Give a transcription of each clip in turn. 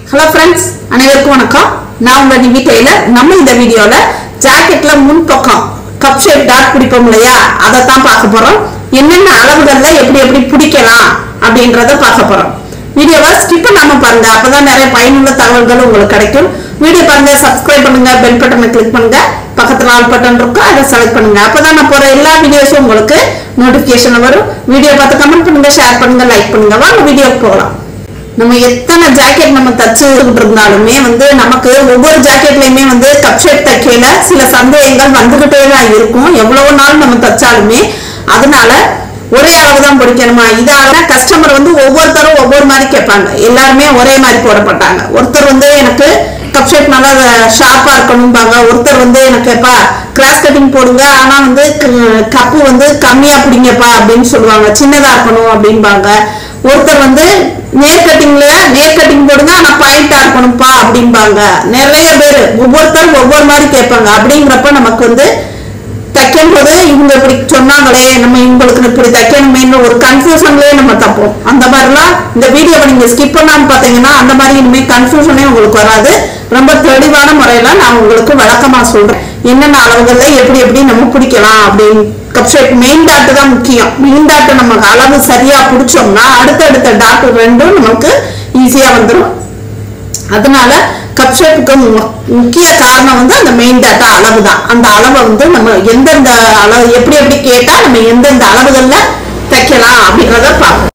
hello friends அனைவருக்கும் வணக்கம் நான் உங்க நிவி டெய்லர் நம்ம இந்த வீடியோல ஜாக்கெட்ல முன்பக்கம் கப் ஷேப் டாட் பிடிப்போம் இல்லையா அதை தான் பார்க்க போறோம் என்னென்ன அளவுகள்ல எப்படி எப்படி பிடிக்கலாம் அப்படின்றத பார்க்க போறோம் வீடியோவை ஸ்கிப் பண்ணாம பாருங்க அப்பதான் நிறைய பயனுள்ள தகவல்கள் உங்களுக்கு கிடைக்கும் வீடியோ பாருங்க சப்ஸ்கிரைப் பண்ணுங்க பெல் பட்டனை கிளிக் பண்ணுங்க பக்கத்துல ஆல் பட்டன் இருக்கும் அதை செலக்ட் பண்ணுங்க அப்பதான் நான் போற எல்லா வீடியோஸும் உங்களுக்கு நோட்டிபிகேஷன் வரும் வீடியோ பார்த்து கமெண்ட் பண்ணுங்க ஷேர் பண்ணுங்க லைக் பண்ணுங்க வாங்க வீடியோக்கு போகலாம் நம்ம எத்தனை ஜாக்கெட் நம்ம தச்சுக்கிட்டு இருந்தாலுமே வந்து நமக்கு ஒவ்வொரு ஜாக்கெட்லயுமே வந்து கப் ஷேப் தைக்கையில சில சந்தேகங்கள் வந்துகிட்டே தான் இருக்கும் எவ்வளவு நாள் நம்ம தச்சாலுமே அதனால ஒரே அளவு தான் பிடிக்கணுமா இதால கஸ்டமர் வந்து ஒவ்வொருத்தரும் ஒவ்வொரு மாதிரி கேட்பாங்க எல்லாருமே ஒரே மாதிரி போடப்பட்டாங்க ஒருத்தர் வந்து எனக்கு கப் ஷேப் நல்லா ஷார்ப்பா இருக்கணும்பாங்க ஒருத்தர் வந்து எனக்கு எப்பா கிராஸ் கட்டிங் போடுங்க ஆனா வந்து கப்பு வந்து கம்மியா பிடிங்கப்பா அப்படின்னு சொல்லுவாங்க சின்னதா இருக்கணும் அப்படிம்பாங்க ஒருத்தர் வந்து நேர் கட்டிங்ல நேர் கட்டிங் போடுங்க ஆனா பாயிண்டா இருக்கணும்ப்பா அப்படிம்பாங்க நிறைய பேர் ஒவ்வொருத்தரும் ஒவ்வொரு மாதிரி கேட்பாங்க அப்படிங்கிறப்ப நமக்கு வந்து தைக்கும் போது இவங்க இப்படி சொன்னாங்களே நம்ம இவங்களுக்கு இப்படி தைக்கணுமேன்னு ஒரு கன்ஃபியூஷன்லயே நம்ம தப்போம் அந்த மாதிரிலாம் இந்த வீடியோவை நீங்க ஸ்கிப் பண்ணாம பாத்தீங்கன்னா அந்த மாதிரி இனிமே கன்ஃபியூஷனே உங்களுக்கு வராது ரொம்ப தெளிவான முறையில நான் உங்களுக்கு விளக்கமா சொல்றேன் என்னென்ன அளவுகள்ல எப்படி எப்படி நம்ம பிடிக்கலாம் அப்படின்னு கப் ஷேப் மெயின் டாட் தான் முக்கியம் மெயின் டாட் நமக்கு அளவு சரியா பிடிச்சோம்னா அடுத்தடுத்த டாட் ரெண்டும் நமக்கு ஈஸியா வந்துடும் அதனால கப் ஷேப்புக்கு முக்கிய காரணம் வந்து அந்த மெயின் டேட்டா அளவு தான் அந்த அளவை வந்து நம்ம எந்தெந்த அளவு எப்படி எப்படி கேட்டா நம்ம எந்தெந்த அளவுகள்ல தைக்கலாம் அப்படின்றத பார்ப்போம்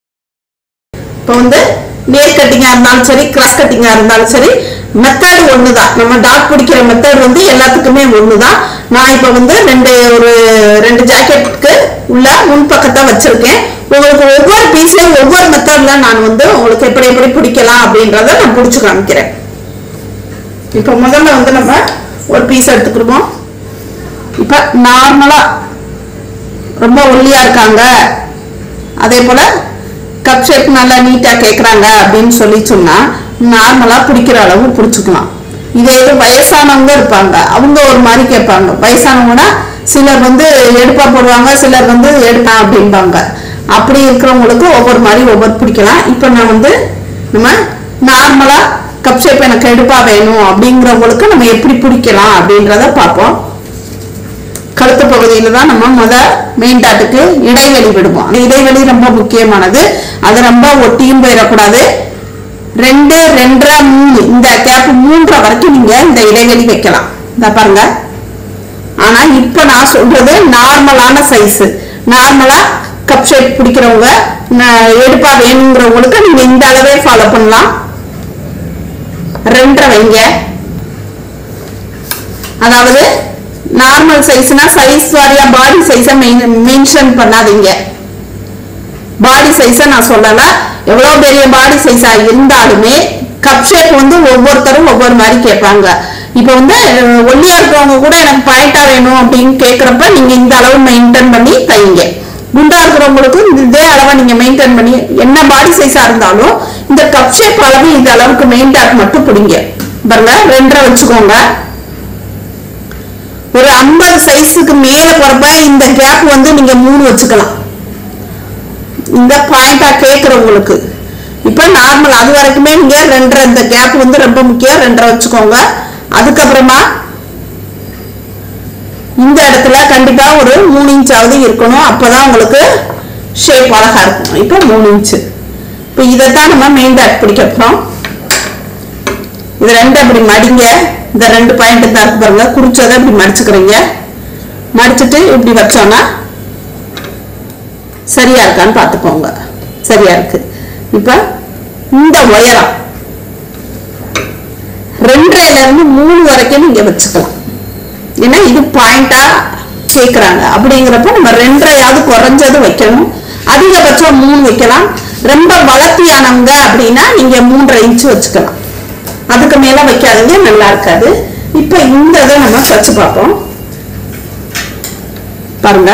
இப்போ வந்து நேர் கட்டிங்கா இருந்தாலும் சரி கிராஸ் கட்டிங்கா இருந்தாலும் சரி மெத்தட் ஒண்ணுதான் நம்ம டாட் பிடிக்கிற மெத்தட் வந்து எல்லாத்துக்குமே ஒண்ணுதான் நான் இப்போ வந்து ரெண்டு ஒரு ரெண்டு ஜாக்கெட்டுக்கு உள்ள முன்பக்கத்தை வச்சிருக்கேன் உங்களுக்கு ஒவ்வொரு பீஸ்லயும் ஒவ்வொரு மெத்தட்ல நான் வந்து உங்களுக்கு எப்படி எப்படி பிடிக்கலாம் அப்படின்றத நான் பிடிச்சு காமிக்கிறேன் இப்போ முதல்ல வந்து நம்ம ஒரு பீஸ் எடுத்துக்கிடுவோம் இப்போ நார்மலா ரொம்ப ஒல்லியா இருக்காங்க அதே போல கப் ஷேப் நல்லா நீட்டா கேக்குறாங்க அப்படின்னு சொல்லி சொன்னா நார்மலா பிடிக்கிற அளவு பிடிச்சுக்கலாம் இதே இது வயசானவங்க இருப்பாங்க அவங்க ஒரு மாதிரி கேட்பாங்க வயசானவங்கன்னா சிலர் வந்து எடுப்பா போடுவாங்க சிலர் வந்து எடுப்பா அப்படிம்பாங்க அப்படி இருக்கிறவங்களுக்கு ஒவ்வொரு மாதிரி ஒவ்வொரு பிடிக்கலாம் இப்போ நான் வந்து நம்ம நார்மலா கப் ஷேப் எனக்கு எடுப்பா வேணும் அப்படிங்கிறவங்களுக்கு நம்ம எப்படி பிடிக்கலாம் அப்படின்றத பார்ப்போம் கழுத்து பகுதியில தான் நம்ம முத மெயின் டாட்டுக்கு இடைவெளி விடுவோம் அந்த இடைவெளி ரொம்ப முக்கியமானது அது ரொம்ப ஒட்டியும் போயிடக்கூடாது ரெண்டு ரெண்டரை மூணு இந்த கேப் மூன்றரை வரைக்கும் நீங்க இந்த இடைவெளி வைக்கலாம் இந்த பாருங்க ஆனா இப்ப நான் சொல்றது நார்மலான சைஸ் நார்மலா கப் ஷேப் பிடிக்கிறவங்க எடுப்பா வேணுங்கிறவங்களுக்கு நீங்க இந்த அளவே ஃபாலோ பண்ணலாம் ரெண்டரை வைங்க அதாவது நார்மல் சைஸ்னா சைஸ் வாரியா பாடி சைஸை மென்ஷன் பண்ணாதீங்க பாடி சைஸை நான் சொல்லல எவ்வளவு பெரிய பாடி சைஸா இருந்தாலுமே கப் ஷேப் வந்து ஒவ்வொருத்தரும் ஒவ்வொரு மாதிரி கேட்பாங்க இப்போ வந்து ஒல்லியா இருக்கிறவங்க கூட எனக்கு பாயிண்டா வேணும் அப்படின்னு கேட்குறப்ப நீங்க இந்த அளவு மெயின்டைன் பண்ணி தைங்க குண்டா இருக்கிறவங்களுக்கு இதே அளவை நீங்க மெயின்டைன் பண்ணி என்ன பாடி சைஸா இருந்தாலும் இந்த கப் ஷேப் அளவு இந்த அளவுக்கு மெயின் டாட் மட்டும் பிடிங்க பாருங்க ரெண்டரை வச்சுக்கோங்க ஒரு ஐம்பது சைஸுக்கு மேல போறப்ப இந்த கேப் வந்து நீங்க மூணு வச்சுக்கலாம் இந்த பாயிண்டா கேக்குறவங்களுக்கு இப்ப நார்மல் அது வரைக்குமே நீங்க ரெண்டரை இந்த கேப் வந்து ரொம்ப முக்கியம் ரெண்டரை வச்சுக்கோங்க அதுக்கப்புறமா இந்த இடத்துல கண்டிப்பா ஒரு மூணு இன்ச்சாவது இருக்கணும் அப்பதான் உங்களுக்கு ஷேப் அழகா இருக்கும் இப்போ மூணு இன்ச்சு இப்போ இதைத்தான் நம்ம மெயின் டாட் பிடிக்க போறோம் இது ரெண்டு அப்படி மடிங்க இந்த ரெண்டு பாயிண்ட் தான் இருக்கு பாருங்க குறிச்சதை இப்படி மடிச்சுக்கிறீங்க மடிச்சுட்டு இப்படி வச்சோம்னா சரியா இருக்கான்னு பார்த்துக்கோங்க சரியா இருக்கு இப்ப இந்த உயரம் ரெண்டரைல இருந்து மூணு வரைக்கும் நீங்க வச்சுக்கலாம் ஏன்னா இது பாயிண்டா கேக்குறாங்க அப்படிங்கிறப்ப நம்ம ரெண்டரையாவது குறைஞ்சது வைக்கணும் அதிகபட்சம் மூணு வைக்கலாம் ரொம்ப வளர்த்தியானவங்க அப்படின்னா நீங்க மூன்றரை இன்ச்சு வச்சுக்கலாம் அதுக்கு மேல வைக்காதீங்க நல்லா இருக்காது இப்ப இந்த இதை நம்ம தச்சு பார்ப்போம் பாருங்க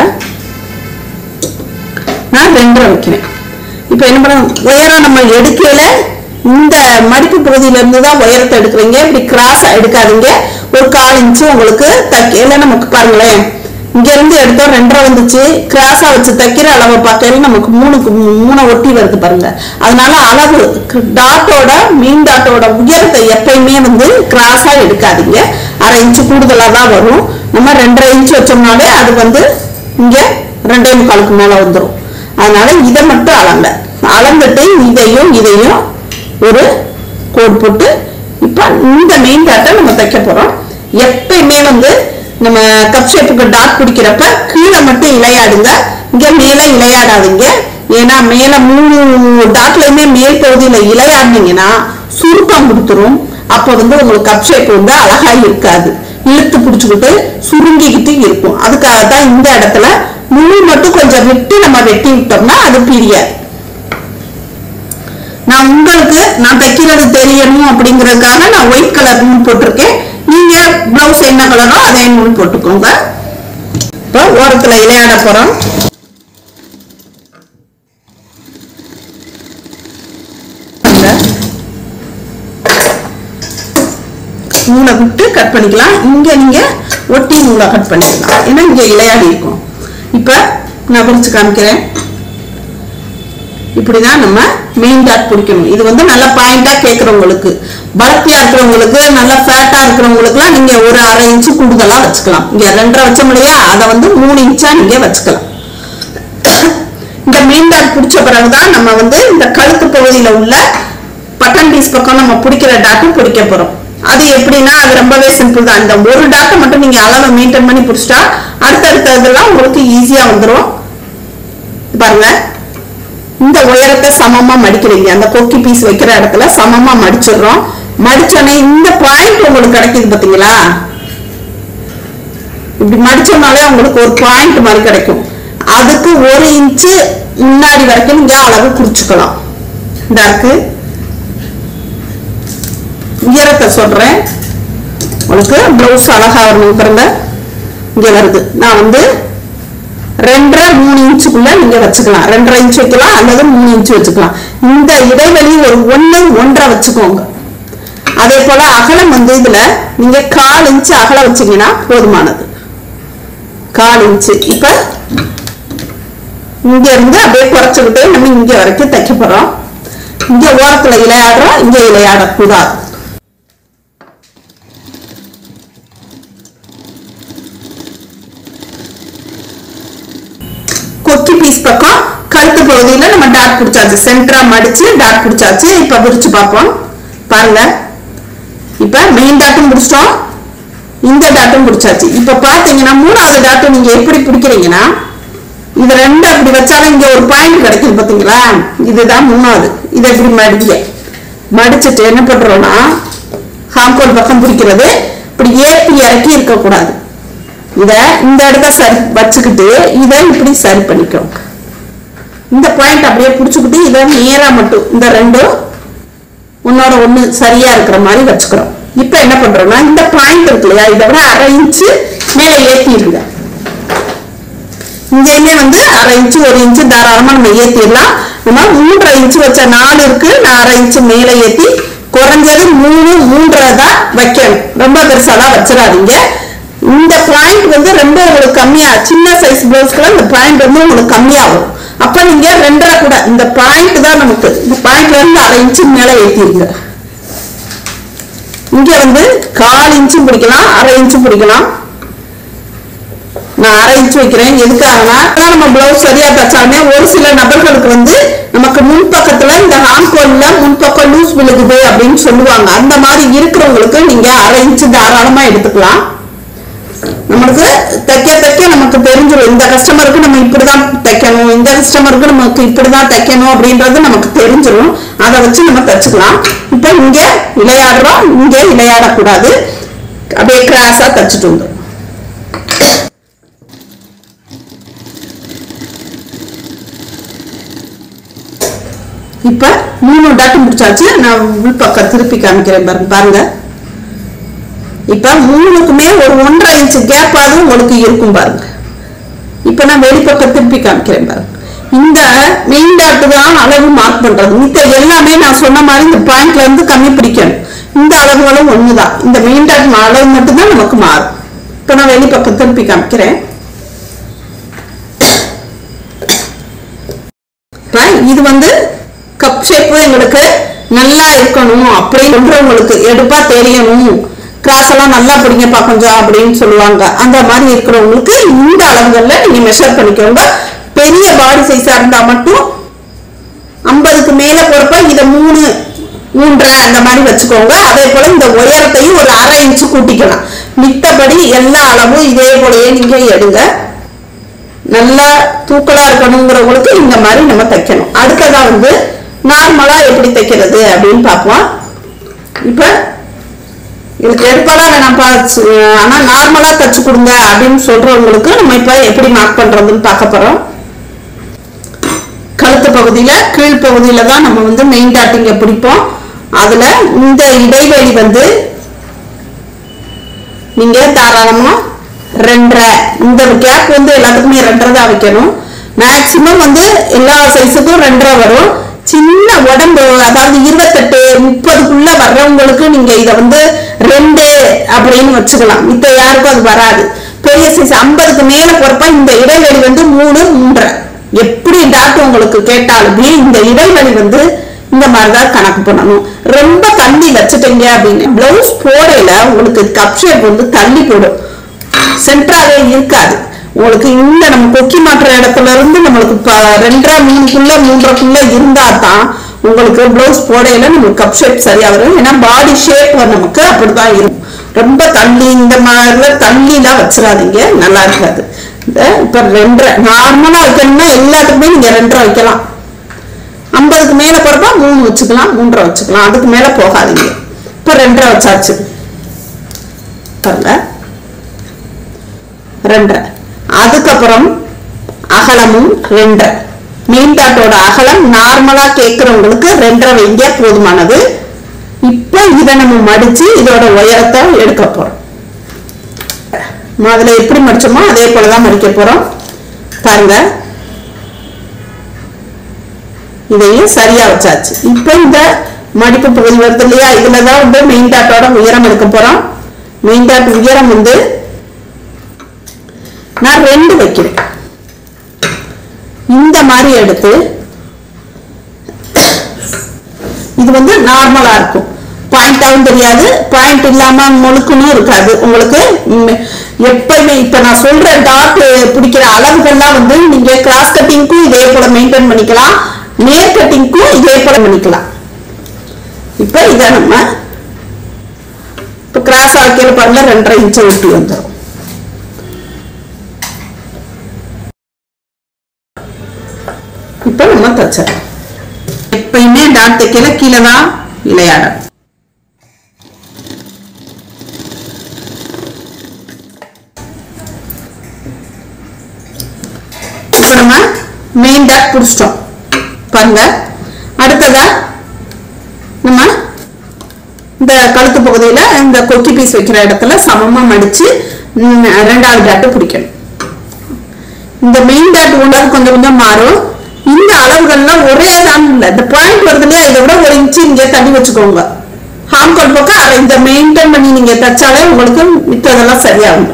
நான் ரெண்டரை வைக்கிறேன் இப்ப என்ன பண்ண உயரம் நம்ம எடுக்கல இந்த மடிப்பு பகுதியில இருந்து தான் உயரத்தை எடுக்கிறீங்க இப்படி கிராஸ் எடுக்காதீங்க ஒரு கால் இன்ச்சு உங்களுக்கு தைக்கல நமக்கு பாருங்களேன் இங்க இருந்து எடுத்தோம் ரெண்டரை வந்துச்சு கிராஸா வச்சு தைக்கிற அளவை பார்க்கல நமக்கு மூணுக்கு மூ- மூணை ஒட்டி வருது பாருங்க அதனால அளவு டாட்டோட மீன் டாட்டோட உயரத்தை எப்பயுமே வந்து கிராஸா எடுக்காதீங்க அரை இன்ச்சு கூடுதலா தான் வரும் நம்ம ரெண்டரை இன்ச்சு வச்சோம்னாலே அது வந்து இங்க ரெண்டே முக்காலுக்கு மேல வந்துடும் அதனால இதை மட்டும் அளங்க அளந்துட்டு இதையும் இதையும் ஒரு கோட் போட்டு இப்ப இந்த மெயின் டாட்டை நம்ம தைக்க போறோம் எப்பயுமே வந்து நம்ம கப் ஷேப்புக்கு டாட் பிடிக்கிறப்ப கீழே மட்டும் இலையாடுங்க இங்க மேல இலையாடாதீங்க ஏன்னா மேல மூணு டாட்லயுமே மேல் பகுதியில இலையாடினீங்கன்னா சுருக்கம் கொடுத்துரும் அப்ப வந்து உங்களுக்கு கப் ஷேப் வந்து அழகா இருக்காது இழுத்து பிடிச்சுக்கிட்டு சுருங்கிக்கிட்டு இருக்கும் அதுக்காக தான் இந்த இடத்துல முழு மட்டும் கொஞ்சம் விட்டு நம்ம வெட்டி விட்டோம்னா அது பிரியாது நான் உங்களுக்கு நான் தைக்கிறது தெரியணும் அப்படிங்கறதுக்காக நான் ஒயிட் கலர் நூல் போட்டிருக்கேன் நீங்க பிளவுஸ் என்ன கலரோ அதே நூல் போட்டுக்கோங்க இப்போ ஓரத்துல இலையாட போறோம் அந்த நூலை விட்டு கட் பண்ணிக்கலாம் இங்க நீங்க ஒட்டி நூலை கட் பண்ணிக்கலாம் ஏன்னா இங்க இலையாடி இருக்கும் இப்ப நான் குறிச்சு காமிக்கிறேன் இப்படிதான் நம்ம மெயின் டாட் பிடிக்கணும் இது வந்து நல்ல பாயிண்டா கேட்கறவங்களுக்கு பலத்தியா இருக்கிறவங்களுக்கு நல்ல ஃபேட்டா இருக்கிறவங்களுக்குலாம் நீங்க ஒரு அரை இன்ச்சு கூடுதலா வச்சுக்கலாம் இங்க ரெண்டரை வச்சோம் இல்லையா அதை வந்து மூணு இன்ச்சா நீங்க வச்சுக்கலாம் இந்த மெயின் டாட் பிடிச்ச பிறகுதான் நம்ம வந்து இந்த கழுத்து பகுதியில உள்ள பட்டன் பீஸ் பக்கம் நம்ம பிடிக்கிற டாட்டும் பிடிக்க போறோம் அது எப்படின்னா அது ரொம்பவே சிம்பிள் தான் இந்த ஒரு டாட்டை மட்டும் நீங்க அளவை மெயின்டைன் பண்ணி பிடிச்சிட்டா அடுத்தடுத்த இதெல்லாம் உங்களுக்கு ஈஸியா வந்துடும் பாருங்க இந்த உயரத்தை சமமா மடிக்கிறீங்க அந்த கொக்கி பீஸ் வைக்கிற இடத்துல சமமா மடிச்சிடுறோம் மடிச்சோடனே இந்த பாயிண்ட் உங்களுக்கு கிடைக்குது பாத்தீங்களா இப்படி மடிச்சோம்னாலே உங்களுக்கு ஒரு பாயிண்ட் மாதிரி கிடைக்கும் அதுக்கு ஒரு இன்ச்சு முன்னாடி வரைக்கும் இங்க அளவு குறிச்சுக்கலாம் இந்த இருக்கு உயரத்தை சொல்றேன் உங்களுக்கு பிளவுஸ் அழகா வரணும் பாருங்க இங்க வருது நான் வந்து ரெண்டரை மூணு இன்ச்சுக்குள்ள நீங்க வச்சுக்கலாம் ரெண்டரை இன்ச் வைக்கலாம் அல்லது மூணு இன்ச் வச்சுக்கலாம் இந்த இடைவெளி ஒரு ஒண்ணு ஒன்றரை வச்சுக்கோங்க அதே போல அகலம் வந்து இதுல நீங்க கால் இன்ச் அகலம் வச்சீங்கன்னா போதுமானது கால் இன்ச்சு இப்ப இங்க இருந்து அப்படியே குறைச்சுக்கிட்டு நம்ம இங்க வரைக்கும் தைக்க போறோம் இங்க ஓரத்துல இலையாடுறோம் இங்க இலையாடக்கூடாது கொக்கி பீஸ் பக்கம் கழுத்து பகுதியில நம்ம டாட் பிடிச்சாச்சு சென்டரா மடிச்சு டாட் பிடிச்சாச்சு இப்ப விரிச்சு பார்ப்போம் பாருங்க இப்ப மெயின் டாட்டும் பிடிச்சிட்டோம் இந்த டாட்டும் பிடிச்சாச்சு இப்ப பாத்தீங்கன்னா மூணாவது டாட்டும் நீங்க எப்படி பிடிக்கிறீங்கன்னா இது ரெண்டு அப்படி வச்சாலும் இங்க ஒரு பாயிண்ட் கிடைக்கும் பாத்தீங்களா இதுதான் மூணாவது இதை இப்படி மடிக்க மடிச்சிட்டு என்ன பண்றோம்னா ஹாம்கோல் பக்கம் பிடிக்கிறது இப்படி ஏற்றி இறக்கி இருக்கக்கூடாது இத இந்த இடத்த சரி வச்சுக்கிட்டு இதை இப்படி சரி பண்ணிக்கோங்க இந்த பாயிண்ட் அப்படியே பிடிச்சுக்கிட்டு இதை நேரா மட்டும் இந்த ரெண்டும் உன்னோட ஒண்ணு சரியா இருக்கிற மாதிரி வச்சுக்கிறோம் இப்ப என்ன பண்றோம்னா இந்த பாயிண்ட் இருக்கு இல்லையா இதை விட அரை இன்ச்சு மேல ஏத்திடுங்க இங்கேயுமே வந்து அரை இன்ச்சு ஒரு இன்ச்சு தாராளமா நம்ம ஏத்திடலாம் நம்ம மூன்றரை இன்ச்சு வச்ச நாலு இருக்கு நான் அரை இன்ச்சு மேல ஏத்தி குறைஞ்சது மூணு மூன்றரை தான் வைக்கணும் ரொம்ப பெருசாலாம் வச்சிடாதீங்க இந்த பாயிண்ட் வந்து ரொம்ப உங்களுக்கு கம்மியா சின்ன சைஸ் பிளவுஸ்க்குலாம் இந்த பாயிண்ட் வந்து உங்களுக்கு கம்மியாகும் அப்ப நீங்க ரெண்டரை கூட இந்த பாயிண்ட் தான் நமக்கு இந்த பாயிண்ட்ல இருந்து அரை இன்ச்சு மேல ஏத்திடுங்க இங்க வந்து கால் இன்ச்சு பிடிக்கலாம் அரை இன்ச்சு பிடிக்கலாம் நான் அரை இன்ச் வைக்கிறேன் எதுக்காகனா அதான் நம்ம பிளவுஸ் சரியா தச்சாலுமே ஒரு சில நபர்களுக்கு வந்து நமக்கு முன்பக்கத்துல இந்த ஹாம்கோல்ல முன்பக்கம் லூஸ் விழுகுது அப்படின்னு சொல்லுவாங்க அந்த மாதிரி இருக்கிறவங்களுக்கு நீங்க அரை இன்ச்சு தாராளமா எடுத்துக்கலாம் நம்மளுக்கு தைக்க தைக்க நமக்கு தெரிஞ்சிடும் இந்த கஸ்டமருக்கு நம்ம இப்படிதான் தைக்கணும் இந்த கஸ்டமருக்கு நமக்கு இப்படிதான் தைக்கணும் அப்படின்றது நமக்கு தெரிஞ்சிடும் அதை வச்சு நம்ம தச்சுக்கலாம் இப்ப இங்க விளையாடுறோம் இங்க விளையாடக்கூடாது அப்படியே கிராஸா தச்சுட்டு வந்துடும் இப்ப மூணு டாட்டும் முடிச்சாச்சு நான் உள்பக்கம் திருப்பி காமிக்கிறேன் பாருங்க பாருங்க இப்ப மூணுக்குமே ஒரு ஒன்றரை இன்ச் கேப்பாவது உங்களுக்கு இருக்கும் பாருங்க இப்ப நான் வெளிப்பக்கம் திருப்பி காமிக்கிறேன் பாருங்க இந்த மெயின் டாட் தான் அளவு மார்க் பண்றது மித்த எல்லாமே நான் சொன்ன மாதிரி இந்த பாயிண்ட்ல இருந்து கம்மி பிடிக்கணும் இந்த அளவுகளும் ஒண்ணுதான் இந்த மெயின் டாட் அளவு மட்டும்தான் நமக்கு மாறும் இப்ப நான் வெளிப்பக்கம் திருப்பி காமிக்கிறேன் இப்ப இது வந்து கப் ஷேப்பு எங்களுக்கு நல்லா இருக்கணும் அப்படின்னு சொல்றவங்களுக்கு எடுப்பா தெரியணும் கிராஸ் எல்லாம் நல்லா பிடிங்கப்பா கொஞ்சம் அப்படின்னு சொல்லுவாங்க அந்த மாதிரி இருக்கிறவங்களுக்கு இந்த அளவுகள்ல நீங்க மெஷர் பண்ணிக்கோங்க பெரிய பாடி சைஸா இருந்தா மட்டும் ஐம்பதுக்கு மேல போறப்ப இத மூணு மூன்றரை அந்த மாதிரி வச்சுக்கோங்க அதே போல இந்த உயரத்தையும் ஒரு அரை இன்ச்சு கூட்டிக்கலாம் மித்தபடி எல்லா அளவும் இதே போலயே நீங்க எடுங்க நல்லா தூக்கலா இருக்கணுங்கிறவங்களுக்கு இந்த மாதிரி நம்ம தைக்கணும் அடுத்ததா வந்து நார்மலா எப்படி தைக்கிறது அப்படின்னு பார்ப்போம் இப்ப எனக்கு எடுப்பாலாம் வேணாம்ப்பா ஸ்- ஆனா நார்மலா தச்சு கொடுங்க அப்படின்னு சொல்றவங்களுக்கு நம்ம இப்ப எப்படி மார்க் பண்றதுன்னு பார்க்க போறோம் கழுத்து பகுதியில கீழ் பகுதியில தான் நம்ம வந்து மெயின் டாட்டிங்க பிடிப்போம் அதுல இந்த இடைவெளி வந்து நீங்க தாராளமா ரெண்டரை இந்த கேப் வந்து எல்லாத்துக்குமே ரெண்டரை தான் வைக்கணும் மேக்சிமம் வந்து எல்லா சைஸுக்கும் ரெண்டரை வரும் சின்ன உடம்பு அதாவது இருபத்தெட்டு முப்பதுக்குள்ள வர்றவங்களுக்கு நீங்க இதை வந்து ரெண்டு அப்படின்னு வச்சுக்கலாம் மித்த யாருக்கும் அது வராது பெரிய சைஸ் ஐம்பதுக்கு மேல போறப்ப இந்த இடைவெளி வந்து மூணு மூன்றரை எப்படி டாட் உங்களுக்கு கேட்டாலுமே இந்த இடைவெளி வந்து இந்த மாதிரிதான் கணக்கு பண்ணணும் ரொம்ப தள்ளி வச்சுட்டீங்க அப்படின்னு பிளவுஸ் போடையில உங்களுக்கு கப் ஷேப் வந்து தள்ளி போடும் சென்டராகவே இருக்காது உங்களுக்கு இந்த நம்ம கொக்கி மாட்டுற இடத்துல இருந்து நம்மளுக்கு ப- ரெண்டரை மூணுக்குள்ள மூன்றரைக்குள்ள இருந்தா தான் உங்களுக்கு பிளவுஸ் போடையில நமக்கு கப் ஷேப் சரியா வரும் ஏன்னா பாடி ஷேப் நமக்கு அப்படிதான் இருக்கும் ரொம்ப தள்ளி இந்த மாதிரிலாம் தள்ளிலாம் வச்சிடாதீங்க நல்லா இருக்காது இந்த இப்ப ரெண்டரை நார்மலா வைக்கணும்னா எல்லாத்துக்குமே நீங்க ரெண்டரை வைக்கலாம் ஐம்பதுக்கு மேல போறப்ப மூணு வச்சுக்கலாம் மூன்றரை வச்சுக்கலாம் அதுக்கு மேல போகாதீங்க இப்ப ரெண்டரை வச்சாச்சு பாருங்க ரெண்டரை அதுக்கப்புறம் அகலமும் ரெண்டரை மெயின் டாட்டோட அகலம் நார்மலா கேட்கறவங்களுக்கு ரெண்டரை வைங்க போதுமானது இப்ப இதை நம்ம மடிச்சு இதோட உயரத்தை எடுக்க போறோம் முதல்ல எப்படி மடிச்சோமோ அதே போலதான் மடிக்க போறோம் பாருங்க இதையும் சரியா வச்சாச்சு இப்போ இந்த மடிப்பு பகுதி வருது இல்லையா இதுலதான் வந்து மெயின் டாட்டோட உயரம் எடுக்க போறோம் மெயின் டாட் உயரம் வந்து நான் ரெண்டு வைக்கிறேன் இந்த மாதிரி எடுத்து இது வந்து நார்மலா இருக்கும் பாயிண்டாவும் தெரியாது பாயிண்ட் இல்லாம முழுக்கணும் இருக்காது உங்களுக்கு ம், எப்பயுமே இப்ப நான் சொல்ற டாட் பிடிக்கிற அளவுகள்லாம் வந்து நீங்க கிராஸ் கட்டிங்க்கும் இதே போல மெயின்டைன் பண்ணிக்கலாம் நேர் கட்டிங்க்கும் இதே போல பண்ணிக்கலாம் இப்ப இதை நம்ம இப்ப கிராஸ் ஆக்கிற பாருங்க ரெண்டரை இன்ச்சு ஒட்டி வந்துடும் இப்ப நம்ம தச்சிடலாம் எப்பயுமே டாட் தைக்கல கீழே தான் விளையாடும் இப்ப நம்ம மெயின் டாட் பிடிச்சிட்டோம் பாருங்க அடுத்ததா நம்ம இந்த கழுத்து பகுதியில இந்த கொக்கி பீஸ் வைக்கிற இடத்துல சமமா மடிச்சு ம், ரெண்டாவது டாட்டு பிடிக்கணும் இந்த மெயின் டாட் ஒன்றாவது கொஞ்சம் கொஞ்சம் மாறும் இந்த அளவுகள்லாம் ஒரே தான் இல்லை இந்த பாயிண்ட் வருது இல்லையா இதை விட ஒரு இன்ச்சு இங்க தள்ளி வச்சுக்கோங்க ஹாம்கோல் பக்கம் அரை இந்த மெயின்டைன் பண்ணி நீங்க தச்சாலே உங்களுக்கு மித்ததெல்லாம் சரியாகும்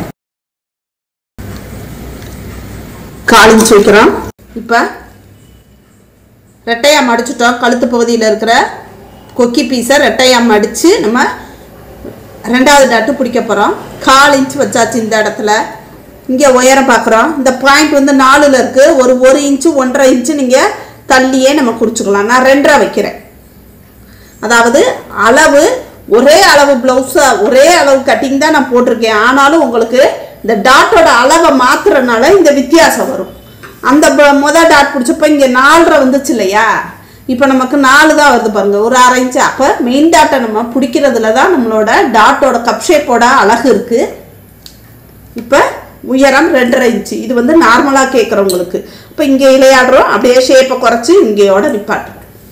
கால் இன்ச்சு வைக்கிறோம் இப்ப ரெட்டையா மடிச்சிட்டோம் கழுத்து பகுதியில் இருக்கிற கொக்கி பீஸை ரெட்டையா மடிச்சு நம்ம ரெண்டாவது டாட்டு பிடிக்க போகிறோம் கால் இன்ச் வச்சாச்சு இந்த இடத்துல இங்கே உயரம் பார்க்குறோம் இந்த பாயிண்ட் வந்து நாலுல இருக்கு ஒரு ஒரு இன்ச்சு ஒன்றரை இன்ச்சு நீங்கள் தள்ளியே நம்ம குறிச்சுக்கலாம் நான் ரெண்டரை வைக்கிறேன் அதாவது அளவு ஒரே அளவு ப்ளவுஸா ஒரே அளவு கட்டிங் தான் நான் போட்டிருக்கேன் ஆனாலும் உங்களுக்கு இந்த டாட்டோட அளவை மாத்துறதுனால இந்த வித்தியாசம் வரும் அந்த ப- முத டாட் பிடிச்சப்ப இங்கே நாலரை வந்துச்சு இல்லையா இப்போ நமக்கு நாலு தான் வருது பாருங்க ஒரு அரை இன்ச்சு அப்போ மெயின் டாட்டை நம்ம பிடிக்கிறதுல தான் நம்மளோட டாட்டோட கப் ஷேப்போட அழகு இருக்கு இப்போ உயரம் ரெண்டரை இன்ச்சு இது வந்து நார்மலாக கேட்குறவங்களுக்கு இப்போ இங்கே விளையாடுறோம் அப்படியே ஷேப்பை குறைச்சி இங்கேயோட நிப்பாட்டுறோம்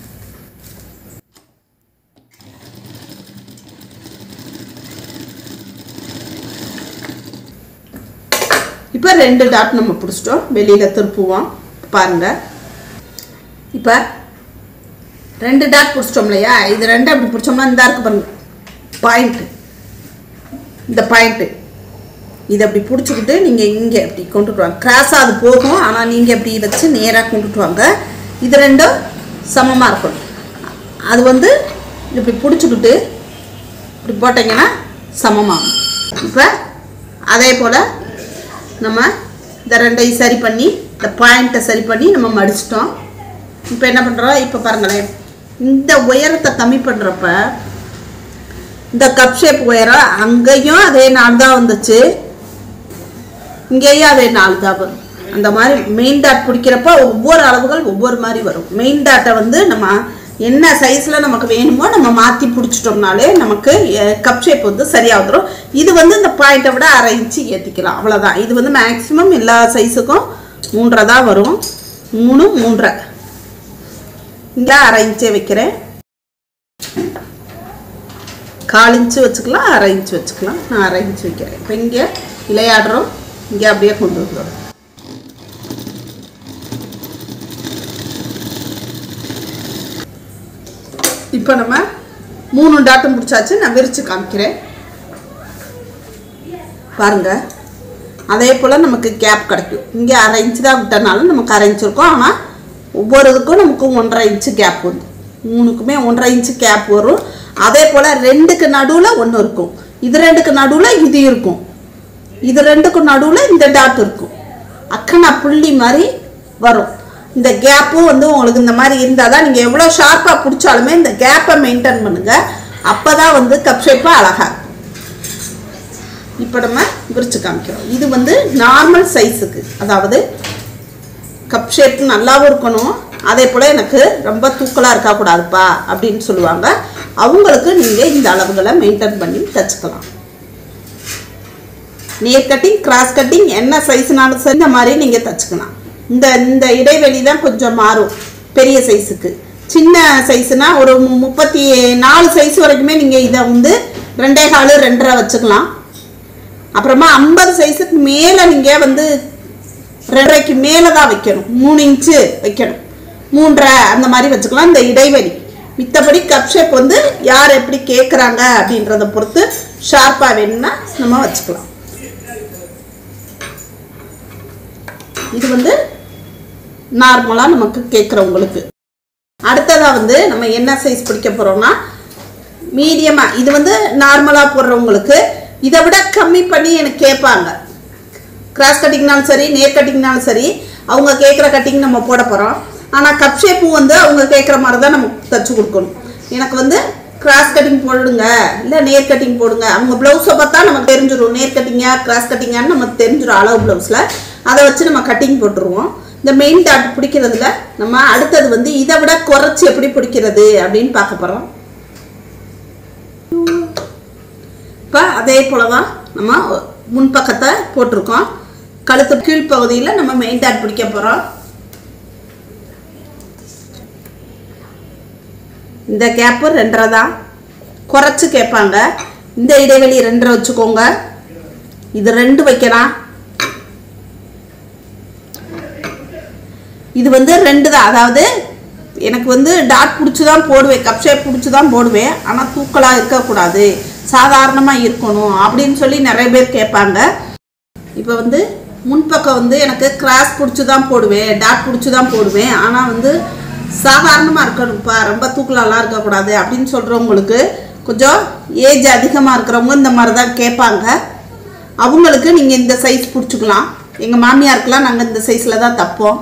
இப்போ ரெண்டு டாட் நம்ம பிடிச்சிட்டோம் வெளியில் திருப்புவோம் பாருங்க இப்போ ரெண்டு டாட் பிடிச்சிட்டோம் இல்லையா இது ரெண்டு அப்படி பிடிச்சோம்னா இந்த இருக்கு பாருங்க பாயிண்ட் இந்த பாயிண்ட்டு இதை அப்படி பிடிச்சிக்கிட்டு நீங்கள் இங்கே இப்படி கொண்டுட்டு வாங்க கிராஸாக அது போகும் ஆனால் நீங்கள் இப்படி வச்சு நேராக கொண்டுட்டு வாங்க இது ரெண்டும் சமமாக இருக்கணும் அது வந்து இப்படி பிடிச்சிக்கிட்டு இப்படி போட்டிங்கன்னா சமமாகும் இப்போ அதே போல் நம்ம இந்த ரெண்டையும் சரி பண்ணி இந்த பாயிண்ட்டை சரி பண்ணி நம்ம மடிச்சிட்டோம் இப்போ என்ன பண்ணுறோம் இப்போ பாருங்களேன் இந்த உயரத்தை கம்மி பண்ணுறப்ப இந்த கப் ஷேப் உயரம் அங்கேயும் அதே நாள் தான் வந்துச்சு இங்கேயும் அதே நாள் தான் வரும் அந்த மாதிரி மெயின் டாட் பிடிக்கிறப்ப ஒவ்வொரு அளவுகள் ஒவ்வொரு மாதிரி வரும் மெயின் டாட்டை வந்து நம்ம என்ன சைஸில் நமக்கு வேணுமோ நம்ம மாற்றி பிடிச்சிட்டோம்னாலே நமக்கு கப் ஷேப் வந்து சரியாக வந்துடும் இது வந்து இந்த பாயிண்ட்டை விட அரை இன்ச்சு ஏற்றிக்கலாம் அவ்வளோதான் இது வந்து மேக்ஸிமம் எல்லா சைஸுக்கும் மூன்றரை தான் வரும் மூணு மூன்றரை இங்கே அரை இன்ச்சே வைக்கிறேன் கால் இன்ச்சு வச்சுக்கலாம் அரை இன்ச்சு வச்சுக்கலாம் நான் அரை இன்ச்சு வைக்கிறேன் இப்போ இங்கே விளையாடுறோம் இங்கே அப்படியே கொண்டு வந்துடும் இப்போ நம்ம மூணு டாட்டும் முடிச்சாச்சு நான் விரிச்சு காமிக்கிறேன் பாருங்க அதே போல் நமக்கு கேப் கிடைக்கும் இங்கே அரை இன்ச்சு தான் விட்டனால நமக்கு அரை இன்ச்சு இருக்கும் ஆனால் ஒவ்வொரு இதுக்கும் நமக்கு ஒன்றரை இன்ச்சு கேப் வந்து மூணுக்குமே ஒன்றரை இன்ச்சு கேப் வரும் அதே போல் ரெண்டுக்கு நடுவில் ஒன்று இருக்கும் இது ரெண்டுக்கு நடுவில் இது இருக்கும் இது ரெண்டுக்கும் நடுவில் இந்த டாட் இருக்கும் அக்கனா புள்ளி மாதிரி வரும் இந்த கேப்பும் வந்து உங்களுக்கு இந்த மாதிரி இருந்தால் தான் நீங்கள் எவ்வளோ ஷார்ப்பாக பிடிச்சாலுமே இந்த கேப்பை மெயின்டைன் பண்ணுங்கள் அப்போ தான் வந்து கப் ஷேப்பாக அழகாக இருக்கும் இப்போ நம்ம விரிச்சு காமிக்கிறோம் இது வந்து நார்மல் சைஸுக்கு அதாவது கப் ஷேப் நல்லாவும் இருக்கணும் அதே போல் எனக்கு ரொம்ப தூக்கலாக இருக்கக்கூடாதுப்பா அப்படின்னு சொல்லுவாங்க அவங்களுக்கு நீங்கள் இந்த அளவுகளை மெயின்டைன் பண்ணி தச்சுக்கலாம் நேர் கட்டிங் கிராஸ் கட்டிங் என்ன சைஸ்னாலும் சரி இந்த மாதிரி நீங்கள் தச்சுக்கலாம் இந்த இந்த இடைவெளி தான் கொஞ்சம் மாறும் பெரிய சைஸுக்கு சின்ன சைஸ்னா ஒரு மு- முப்பத்தி நாலு சைஸ் வரைக்குமே நீங்கள் இதை வந்து ரெண்டே காலு ரெண்டரை வச்சுக்கலாம் அப்புறமா ஐம்பது சைஸுக்கு மேலே நீங்கள் வந்து ரெண்டரைக்கு மேலே தான் வைக்கணும் மூணு இன்ச்சு வைக்கணும் மூன்றரை அந்த மாதிரி வச்சுக்கலாம் இந்த இடைவெளி மித்தபடி கப் ஷேப் வந்து யார் எப்படி கேட்குறாங்க அப்படின்றத பொறுத்து ஷார்ப்பாக வேணும்னா நம்ம வச்சுக்கலாம் இது வந்து நார்மலாக நமக்கு கேட்குறவங்களுக்கு அடுத்ததாக வந்து நம்ம என்ன சைஸ் பிடிக்க போகிறோம்னா மீடியமாக இது வந்து நார்மலாக போடுறவங்களுக்கு இதை விட கம்மி பண்ணி எனக்கு கேட்பாங்க கிராஸ் கட்டிங்னாலும் சரி நேர் கட்டிங்னாலும் சரி அவங்க கேட்குற கட்டிங் நம்ம போட போகிறோம் ஆனால் கப் ஷேப்பும் வந்து அவங்க கேட்குற மாதிரி தான் நம்ம தச்சு கொடுக்கணும் எனக்கு வந்து கிராஸ் கட்டிங் போடுங்க இல்லை நேர் கட்டிங் போடுங்க அவங்க ப்ளவுஸை பார்த்தா நமக்கு தெரிஞ்சிடும் நேர் கட்டிங்கா கிராஸ் கட்டிங்கான்னு நமக்கு தெரிஞ்சிடும் அளவு ப்ளவுஸில் அதை வச்சு நம்ம கட்டிங் போட்டுருவோம் இந்த மெயின் டாட் பிடிக்கிறதுல நம்ம அடுத்தது வந்து இதை விட குறைச்சி எப்படி பிடிக்கிறது அப்படின்னு பார்க்க போகிறோம் இப்போ அதே போல தான் நம்ம முன்பக்கத்தை போட்டிருக்கோம் கழுத்து கீழ்ப்பகுதியில் நம்ம மெயின் டாட் பிடிக்க போகிறோம் இந்த கேப்பு ரெண்டரை தான் குறைச்சி கேட்பாங்க இந்த இடைவெளி ரெண்டரை வச்சுக்கோங்க இது ரெண்டு வைக்கலாம் இது வந்து ரெண்டு தான் அதாவது எனக்கு வந்து டாட் பிடிச்சி தான் போடுவேன் கப் ஷேப் பிடிச்சி தான் போடுவேன் ஆனால் தூக்கலாக இருக்கக்கூடாது சாதாரணமாக இருக்கணும் அப்படின்னு சொல்லி நிறைய பேர் கேட்பாங்க இப்போ வந்து முன்பக்கம் வந்து எனக்கு கிராஸ் பிடிச்சி தான் போடுவேன் டாட் பிடிச்சி தான் போடுவேன் ஆனால் வந்து சாதாரணமாக இருக்கணும்ப்பா ரொம்ப தூக்கலாலாம் இருக்கக்கூடாது அப்படின்னு சொல்கிறவங்களுக்கு கொஞ்சம் ஏஜ் அதிகமாக இருக்கிறவங்க இந்த மாதிரி தான் கேட்பாங்க அவங்களுக்கு நீங்கள் இந்த சைஸ் பிடிச்சிக்கலாம் எங்கள் மாமியாருக்கெல்லாம் நாங்கள் இந்த சைஸில் தான் தப்போம்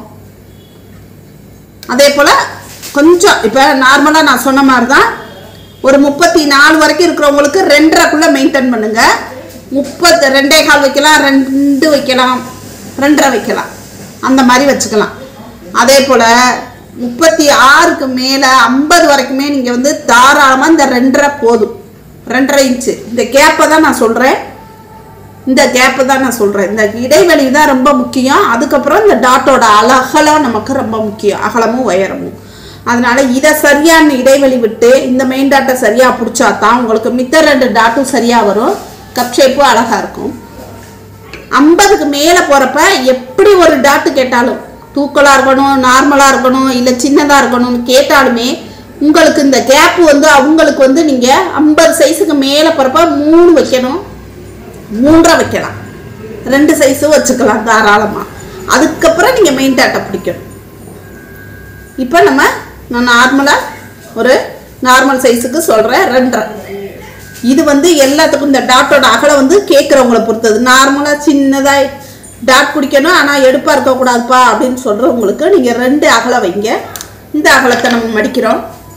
அதே போல் கொஞ்சம் இப்போ நார்மலாக நான் சொன்ன மாதிரி தான் ஒரு முப்பத்தி நாலு வரைக்கும் இருக்கிறவங்களுக்கு ரெண்டரைக்குள்ளே மெயின்டைன் பண்ணுங்க முப்பத்து ரெண்டே கால் வைக்கலாம் ரெண்டு வைக்கலாம் ரெண்டரை வைக்கலாம் அந்த மாதிரி வச்சுக்கலாம் அதே போல் முப்பத்தி ஆறுக்கு மேலே ஐம்பது வரைக்குமே நீங்கள் வந்து தாராளமாக இந்த ரெண்டரை போதும் ரெண்டரை இன்ச்சு இந்த கேப்பை தான் நான் சொல்கிறேன் இந்த கேப்பு தான் நான் சொல்கிறேன் இந்த இடைவெளி தான் ரொம்ப முக்கியம் அதுக்கப்புறம் இந்த டாட்டோட அகலம் நமக்கு ரொம்ப முக்கியம் அகலமும் உயரமும் அதனால இதை சரியான இடைவெளி விட்டு இந்த மெயின் டாட்டை சரியாக பிடிச்சா தான் உங்களுக்கு மித்த ரெண்டு டாட்டும் சரியாக வரும் கப் ஷேப்பும் அழகாக இருக்கும் ஐம்பதுக்கு மேலே போகிறப்ப எப்படி ஒரு டாட்டு கேட்டாலும் தூக்கலாக இருக்கணும் நார்மலாக இருக்கணும் இல்லை சின்னதாக இருக்கணும்னு கேட்டாலுமே உங்களுக்கு இந்த கேப்பு வந்து அவங்களுக்கு வந்து நீங்கள் ஐம்பது சைஸுக்கு மேலே போகிறப்ப மூணு வைக்கணும் மூன்றரை வைக்கலாம் ரெண்டு சைஸும் வச்சுக்கலாம் தாராளமாக அதுக்கப்புறம் நீங்கள் மெயின் டாட்டை பிடிக்கணும் இப்போ நம்ம நான் நார்மலாக ஒரு நார்மல் சைஸுக்கு சொல்கிறேன் ரெண்டரை இது வந்து எல்லாத்துக்கும் இந்த டாட்டோட அகலம் வந்து கேட்குறவங்கள பொறுத்தது நார்மலாக சின்னதாக டாட் பிடிக்கணும் ஆனால் எடுப்பாக இருக்கக்கூடாதுப்பா அப்படின்னு சொல்கிறவங்களுக்கு நீங்கள் ரெண்டு அகலம் வைங்க இந்த அகலத்தை நம்ம மடிக்கிறோம்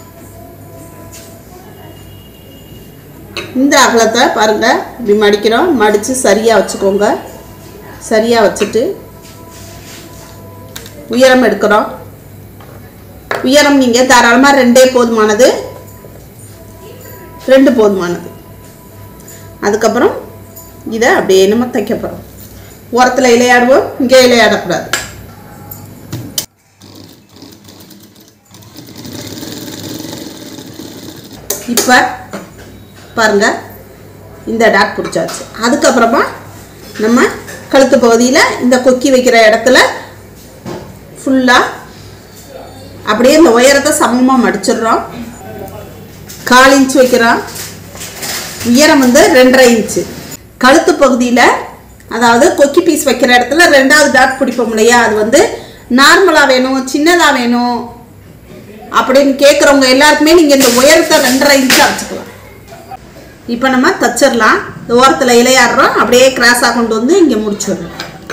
இந்த அகலத்தை பாருங்க இப்படி மடிக்கிறோம் மடித்து சரியாக வச்சுக்கோங்க சரியாக வச்சுட்டு உயரம் எடுக்கிறோம் உயரம் நீங்கள் தாராளமாக ரெண்டே போதுமானது ரெண்டு போதுமானது அதுக்கப்புறம் இதை அப்படியே நம்ம தைக்க போகிறோம் ஓரத்தில் இலையாடுவோம் இங்கே இலையாடக்கூடாது இப்போ பாருங்க இந்த டாட் பிடிச்சாச்சு அதுக்கப்புறமா நம்ம கழுத்து பகுதியில் இந்த கொக்கி வைக்கிற இடத்துல ஃபுல்லாக அப்படியே இந்த உயரத்தை சமமாக மடிச்சிடுறோம் கால் இன்ச் வைக்கிறோம் உயரம் வந்து ரெண்டரை இன்ச்சு கழுத்து பகுதியில் அதாவது கொக்கி பீஸ் வைக்கிற இடத்துல ரெண்டாவது டாட் பிடிப்போம் இல்லையா அது வந்து நார்மலாக வேணும் சின்னதாக வேணும் அப்படின்னு கேட்குறவங்க எல்லாருக்குமே நீங்கள் இந்த உயரத்தை ரெண்டரை இன்ச்சாக வச்சுக்கலாம் இப்போ நம்ம தச்சிடலாம் இந்த ஓரத்தில் இலையாடுறோம் அப்படியே கிராஸாக கொண்டு வந்து இங்கே முடிச்சிடுறோம்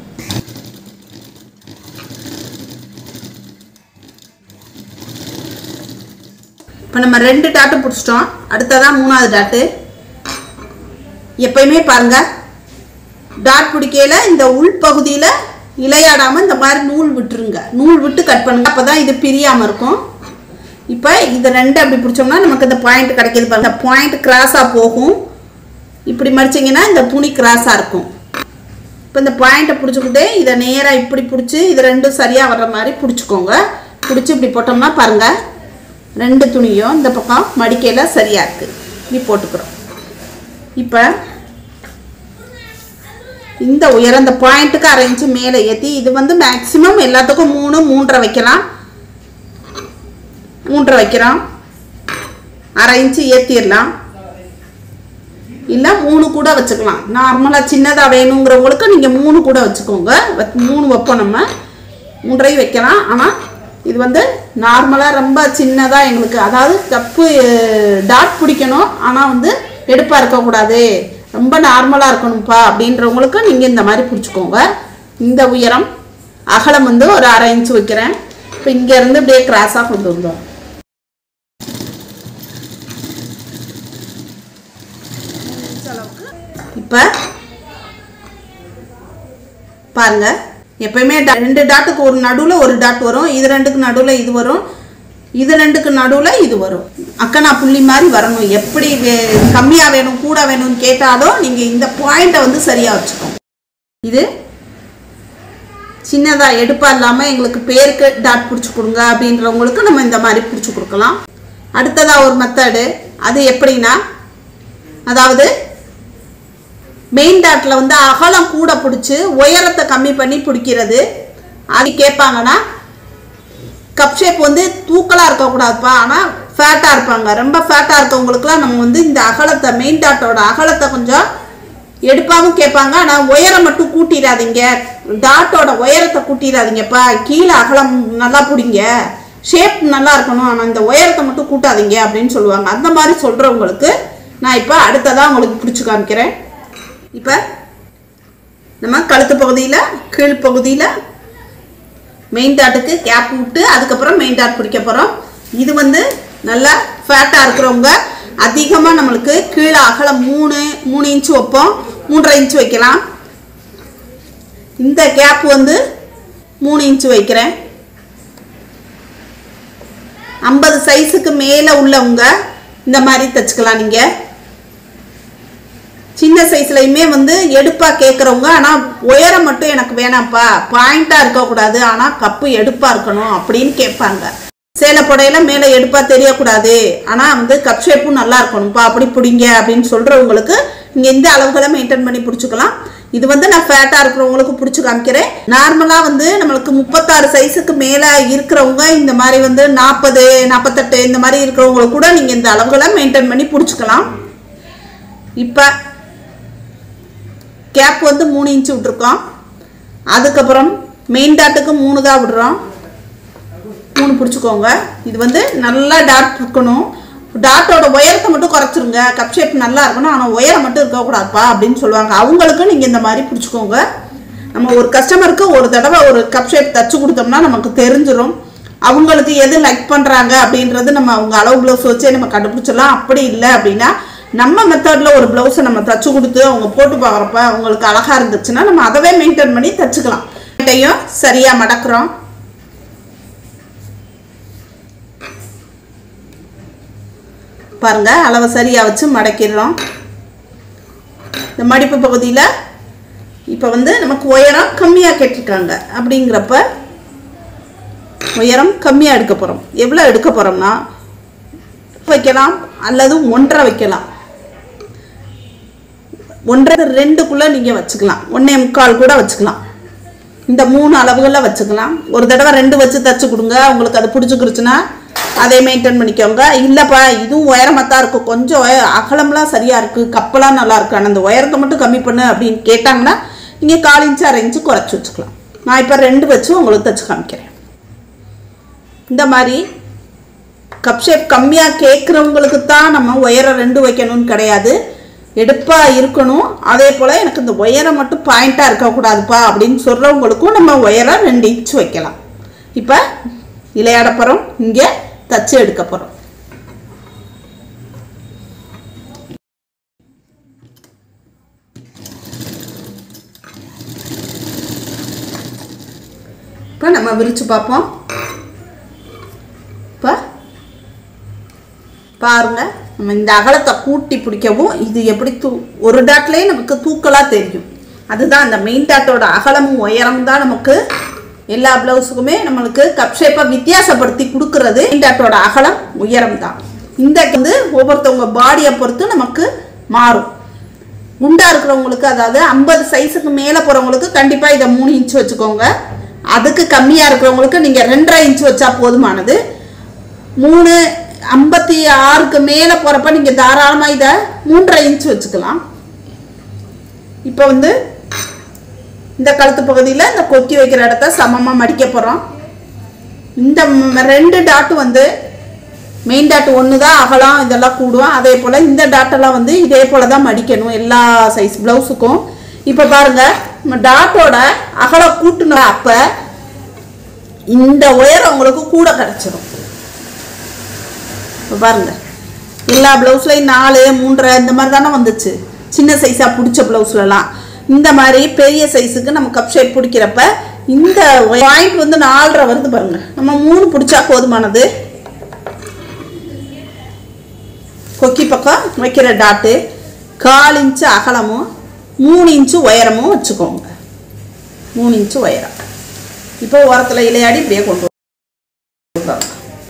இப்போ நம்ம ரெண்டு டாட்டு பிடிச்சிட்டோம் அடுத்ததான் மூணாவது டாட்டு எப்பயுமே பாருங்க டாட் பிடிக்கையில இந்த உள்பகுதியில் இலையாடாம இந்த மாதிரி நூல் விட்டுருங்க நூல் விட்டு கட் பண்ணுங்க அப்பதான் இது பிரியாம இருக்கும் இப்போ இது ரெண்டு அப்படி பிடிச்சோம்னா நமக்கு இந்த பாயிண்ட் கிடைக்கிது பாருங்க பாயிண்ட் கிராஸாக போகும் இப்படி மடிச்சிங்கன்னா இந்த துணி கிராஸாக இருக்கும் இப்போ இந்த பாயிண்ட்டை பிடிச்சிக்கிட்டே இதை நேராக இப்படி பிடிச்சி இது ரெண்டும் சரியாக வர்ற மாதிரி பிடிச்சிக்கோங்க பிடிச்சி இப்படி போட்டோம்னா பாருங்க ரெண்டு துணியும் இந்த பக்கம் மடிக்கையில் சரியாக இருக்குது இப்படி போட்டுக்கிறோம் இப்போ இந்த உயரம் இந்த பாயிண்ட்டுக்கு அரை இன்ச்சு மேலே ஏற்றி இது வந்து மேக்ஸிமம் எல்லாத்துக்கும் மூணு மூன்றரை வைக்கலாம் மூன்றரை வைக்கிறோம் அரை இன்ச்சு ஏற்றிடலாம் இல்லை மூணு கூட வச்சுக்கலாம் நார்மலாக சின்னதாக வேணுங்கிறவங்களுக்கு நீங்கள் மூணு கூட வச்சுக்கோங்க வ- மூணு வைப்போம் நம்ம மூன்றையும் வைக்கலாம் ஆனால் இது வந்து நார்மலாக ரொம்ப சின்னதாக எங்களுக்கு அதாவது கப்பு டாட் பிடிக்கணும் ஆனால் வந்து எடுப்பாக இருக்கக்கூடாது ரொம்ப நார்மலாக இருக்கணும்ப்பா அப்படின்றவங்களுக்கு நீங்கள் இந்த மாதிரி பிடிச்சிக்கோங்க இந்த உயரம் அகலம் வந்து ஒரு அரை இன்ச் வைக்கிறேன் இப்போ இங்கேருந்து அப்படியே கிராஸாக கொண்டு வந்தோம் இப்போ பாருங்க எப்பயுமே டா- ரெண்டு டாட்டுக்கு ஒரு நடுவில் ஒரு டாட் வரும் இது ரெண்டுக்கு நடுவில் இது வரும் இது ரெண்டுக்கு நடுவில் இது வரும் அக்கனா புள்ளி மாதிரி வரணும் எப்படி வே- கம்மியா வேணும் கூட வேணும்னு கேட்டாலும் நீங்கள் இந்த பாயிண்ட்டை வந்து சரியாக வச்சுக்கோங்க இது சின்னதாக எடுப்பா இல்லாமல் எங்களுக்கு பேருக்கு டாட் பிடிச்சி கொடுங்க அப்படின்றவங்களுக்கு நம்ம இந்த மாதிரி பிடிச்சி கொடுக்கலாம் அடுத்ததாக ஒரு மெத்தடு அது எப்படின்னா அதாவது மெயின் டாட்டில் வந்து அகலம் கூட பிடிச்சி உயரத்தை கம்மி பண்ணி பிடிக்கிறது அது கேட்பாங்கன்னா கப் ஷேப் வந்து தூக்கலாக இருக்கக்கூடாதுப்பா ஆனால் ஃபேட்டாக இருப்பாங்க ரொம்ப ஃபேட்டாக இருக்கவங்களுக்குலாம் நம்ம வந்து இந்த அகலத்தை மெயின் டாட்டோட அகலத்தை கொஞ்சம் எடுப்பாவும் கேட்பாங்க ஆனால் உயரம் மட்டும் கூட்டிடாதீங்க டாட்டோட உயரத்தை கூட்டிடாதீங்கப்பா கீழே அகலம் நல்லா பிடிங்க ஷேப் நல்லா இருக்கணும் ஆனால் இந்த உயரத்தை மட்டும் கூட்டாதீங்க அப்படின்னு சொல்லுவாங்க அந்த மாதிரி சொல்கிறவங்களுக்கு நான் இப்போ அடுத்ததாக உங்களுக்கு பிடிச்சி காமிக்கிறேன் இப்போ நம்ம கழுத்து பகுதியில் கீழ் பகுதியில் மெயின் டாட்டுக்கு கேப் விட்டு அதுக்கப்புறம் மெயின் டாட் பிடிக்க போகிறோம் இது வந்து நல்லா ஃபேட்டாக இருக்கிறவங்க அதிகமாக நம்மளுக்கு கீழே அகலம் மூணு மூணு இன்ச்சு வைப்போம் மூன்றரை இன்ச்சு வைக்கலாம் இந்த கேப் வந்து மூணு இன்ச்சு வைக்கிறேன் ஐம்பது சைஸுக்கு மேலே உள்ளவங்க இந்த மாதிரி தைச்சுக்கலாம் நீங்கள் சின்ன சைஸ்லையுமே வந்து எடுப்பாக கேட்குறவங்க ஆனால் உயரம் மட்டும் எனக்கு வேணாம்ப்பா பாயிண்ட்டாக இருக்கக்கூடாது ஆனால் கப்பு எடுப்பாக இருக்கணும் அப்படின்னு கேட்பாங்க சேலை புடையில மேலே எடுப்பாக தெரியக்கூடாது ஆனால் வந்து கப் ஷேப்பும் நல்லா இருக்கணும்ப்பா அப்படி பிடிங்க அப்படின்னு சொல்கிறவங்களுக்கு நீங்கள் இந்த அளவுகளை மெயின்டைன் பண்ணி பிடிச்சிக்கலாம் இது வந்து நான் ஃபேட்டாக இருக்கிறவங்களுக்கு பிடிச்சி காமிக்கிறேன் நார்மலாக வந்து நம்மளுக்கு முப்பத்தாறு சைஸுக்கு மேலே இருக்கிறவங்க இந்த மாதிரி வந்து நாற்பது நாற்பத்தெட்டு இந்த மாதிரி இருக்கிறவங்களுக்கு கூட நீங்கள் இந்த அளவுகளை மெயின்டைன் பண்ணி பிடிச்சிக்கலாம் இப்போ கேப் வந்து மூணு இன்ச்சு விட்ருக்கோம் அதுக்கப்புறம் மெயின் டாட்டுக்கு மூணு தான் விடுறோம் மூணு பிடிச்சிக்கோங்க இது வந்து நல்லா டாட் இருக்கணும் டாட்டோட உயரத்தை மட்டும் குறைச்சிருங்க கப் ஷேப் நல்லா இருக்கணும் ஆனால் உயரம் மட்டும் இருக்கக்கூடாதுப்பா அப்படின்னு சொல்லுவாங்க அவங்களுக்கு நீங்கள் இந்த மாதிரி பிடிச்சிக்கோங்க நம்ம ஒரு கஸ்டமருக்கு ஒரு தடவை ஒரு கப் ஷேப் தச்சு கொடுத்தோம்னா நமக்கு தெரிஞ்சிடும் அவங்களுக்கு எது லைக் பண்ணுறாங்க அப்படின்றது நம்ம அவங்க அளவு ப்ளவுஸ் வச்சே நம்ம கண்டுபிடிச்சிடலாம் அப்படி இல்லை அப்படின்னா நம்ம மெத்தடில் ஒரு ப்ளவுஸை நம்ம தச்சு கொடுத்து அவங்க போட்டு பார்க்குறப்ப அவங்களுக்கு அழகாக இருந்துச்சுன்னா நம்ம அதவே மெயின்டைன் பண்ணி தச்சுக்கலாம் டையும் சரியாக மடக்குறோம் பாருங்க அளவை சரியாக வச்சு மடக்கிடுறோம் இந்த மடிப்பு பகுதியில் இப்போ வந்து நமக்கு உயரம் கம்மியாக கேட்டிருக்காங்க அப்படிங்கிறப்ப உயரம் கம்மியாக எடுக்க போகிறோம் எவ்வளோ எடுக்க போகிறோம்னா வைக்கலாம் அல்லது ஒன்றரை வைக்கலாம் ஒன்றரை ரெண்டுக்குள்ளே நீங்கள் வச்சுக்கலாம் ஒன்றே முக்கால் கூட வச்சுக்கலாம் இந்த மூணு அளவுகளில் வச்சுக்கலாம் ஒரு தடவை ரெண்டு வச்சு தச்சு கொடுங்க உங்களுக்கு அது பிடிச்சிக்கிருச்சுன்னா அதை மெயின்டைன் பண்ணிக்கோங்க இல்லைப்பா இதுவும் உயரமாக தான் இருக்கும் கொஞ்சம் உய- அகலம்லாம் சரியாக இருக்குது கப்பெல்லாம் நல்லா இருக்கு ஆனால் அந்த உயரத்தை மட்டும் கம்மி பண்ணு அப்படின்னு கேட்டாங்கன்னா நீங்கள் கால் இன்ச்சு அரை இன்ச்சு குறைச்சி வச்சுக்கலாம் நான் இப்போ ரெண்டு வச்சு உங்களுக்கு தச்சு காமிக்கிறேன் இந்த மாதிரி கப் ஷேப் கம்மியாக கேட்குறவங்களுக்கு தான் நம்ம உயரம் ரெண்டு வைக்கணும்னு கிடையாது எடுப்பாக இருக்கணும் அதே போல் எனக்கு இந்த உயரம் மட்டும் பாயிண்ட்டாக இருக்கக்கூடாதுப்பா அப்படின்னு சொல்கிறவங்களுக்கும் நம்ம உயரம் ரெண்டு இன்ச் வைக்கலாம் இப்போ இலையாட போகிறோம் இங்கே தச்சு எடுக்க போகிறோம் இப்போ நம்ம விரிச்சு பார்ப்போம் இப்போ பாருங்க நம்ம இந்த அகலத்தை கூட்டி பிடிக்கவும் இது எப்படி தூ ஒரு டாட்லேயே நமக்கு தூக்கலாக தெரியும் அதுதான் அந்த மெயின் டாட்டோட அகலமும் உயரமும் தான் நமக்கு எல்லா ப்ளவுஸுக்குமே நம்மளுக்கு கப் ஷேப்பை வித்தியாசப்படுத்தி கொடுக்கறது மெயின் டாட்டோட அகலம் உயரம் தான் இந்த வந்து ஒவ்வொருத்தவங்க பாடியை பொறுத்து நமக்கு மாறும் குண்டா இருக்கிறவங்களுக்கு அதாவது ஐம்பது சைஸுக்கு மேலே போகிறவங்களுக்கு கண்டிப்பாக இதை மூணு இன்ச் வச்சுக்கோங்க அதுக்கு கம்மியாக இருக்கிறவங்களுக்கு நீங்கள் ரெண்டரை இன்ச் வச்சா போதுமானது மூணு ஐம்பத்தி ஆறுக்கு மேலே போகிறப்ப நீங்கள் தாராளமாக இதை மூன்றரை இன்ச் வச்சுக்கலாம் இப்போ வந்து இந்த கழுத்து பகுதியில் இந்த கொக்கி வைக்கிற இடத்த சமமாக மடிக்க போகிறோம் இந்த ம்- ரெண்டு டாட்டு வந்து மெயின் டாட் ஒன்று தான் அகலம் இதெல்லாம் கூடும் அதே போல் இந்த டாட்டெல்லாம் வந்து இதே போல் தான் மடிக்கணும் எல்லா சைஸ் ப்ளவுஸுக்கும் இப்போ பாருங்கள் நம்ம டாட்டோட அகலம் கூட்டணும் அப்போ இந்த உயரம் உங்களுக்கு கூட கிடச்சிரும் இப்போ பாருங்க எல்லா ப்ளவுஸ்லையும் நாலு மூன்றரை இந்த மாதிரி தானே வந்துச்சு சின்ன சைஸாக பிடிச்ச ப்ளவுஸ்லலாம் இந்த மாதிரி பெரிய சைஸுக்கு நம்ம கப் ஷேப் பிடிக்கிறப்ப இந்த பாயிண்ட் வந்து நாலரை வருது பாருங்க நம்ம மூணு பிடிச்சா போதுமானது கொக்கி பக்கம் வைக்கிற டாட்டு கால் இன்ச்சு அகலமும் மூணு இன்ச்சு உயரமும் வச்சுக்கோங்க மூணு இன்ச்சு உயரம் இப்போ ஓரத்தில் இலையாடி இப்படியே கொண்டு வரலாம்